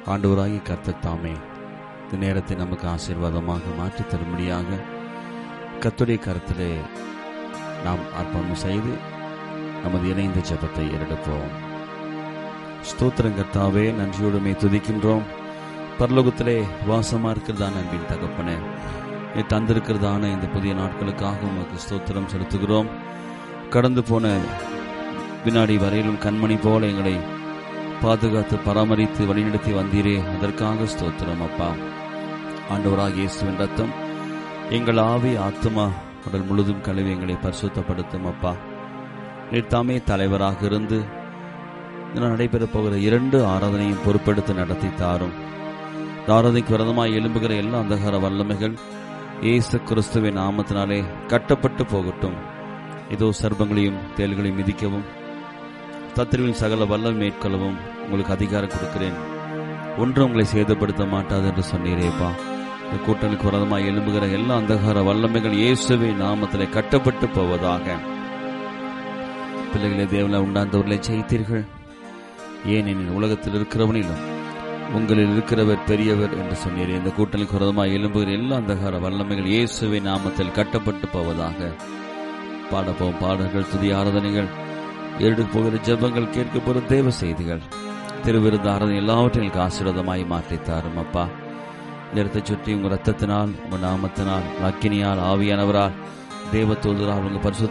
ஆண்டவராகிய கர்த்தர் தாமே இந்த நேரத்தை நமக்கு ஆசீர்வாதமாக மாற்றித் தரும்படியாக கர்த்தருடைய கருத்திலே நாம் அர்ப்பணம் செய்து நமது இணைந்த ஜெபத்தை எடுப்போம் ஸ்தோத்திரம் கர்த்தாவே நன்றியோடுமே துதிக்கின்றோம் பரலோகத்திலே வாசமா இருக்கிறதான அன்பின் தகப்பனே நீ தந்திருக்கிறதான இந்த புதிய நாட்களுக்காக உமக்கு ஸ்தோத்திரம் செலுத்துகிறோம் கடந்து போன வினாடி வரையிலும் கண்மணி போல எங்களை பாதுகாத்து பராமரித்து வழிநடத்தி வந்தீரே அதற்காக ஸ்தோத்திரம் அப்பா ஆண்டவராக இயேசுவின் ரத்தம் எங்கள் ஆவி ஆத்மா உடல் முழுதும் கழுவி எங்களை பரிசுத்தப்படுத்தும் அப்பா நீர் தாமே தலைவராக இருந்து இதனால் நடைபெறப் போகிற இரண்டு ஆராதனையும் பொறுப்பெடுத்து நடத்தி தாரும் இந்த ஆராதனைக்கு விரதமாய் எழும்புகிற எல்லா அந்தகார வல்லமைகள் இயேசு கிறிஸ்துவின் நாமத்தினாலே கட்டப்பட்டு போகட்டும் இதோ சர்ப்பங்களையும் தேல்களையும் மிதிக்கவும் தத்திரிவின் சகல வல்லம் மேற்கொள்ளவும் உங்களுக்கு அதிகாரம் கொடுக்கிறேன் ஒன்று உங்களை சேதப்படுத்த மாட்டாது என்று சொன்னீரேப்பா இந்த கூட்டணிக்கு விரதமாய் எழும்புகிற எல்லா அந்தகார வல்லமைகள் இயேசுவின் நாமத்திலே கட்டப்பட்டு போவதாக பிள்ளைகளை தேவனை உண்டாந்தவர்களை ஜெயித்தீர்கள் ஏனெனில் உலகத்தில் இருக்கிறவனிலும் உங்களில் இருக்கிறவர் பெரியவர் என்று சொன்னீர் இந்த கூட்டணிக்கு விரதமாய் எழும்புகிற எல்லா அந்தகார வல்லமைகள் இயேசுவின் நாமத்தில் கட்டப்பட்டு போவதாக பாடப்போம் பாடல்கள் துதி ஆராதனைகள் ஏடு போகிற ஜெபங்கள் கேட்கப்படும் தேவ செய்திகள் திருவிருந்த ஆராதனை எல்லாவற்றையும் ஆசீர்வாதமாய் மாற்றித்தாரும் அப்பா நேரத்தை சுற்றி உங்கள் ரத்தத்தினால் உங்கள் நாமத்தினால் அக்கினியால் ஆவியானவரால் தேவ தூதரால் உங்கள் பரிசு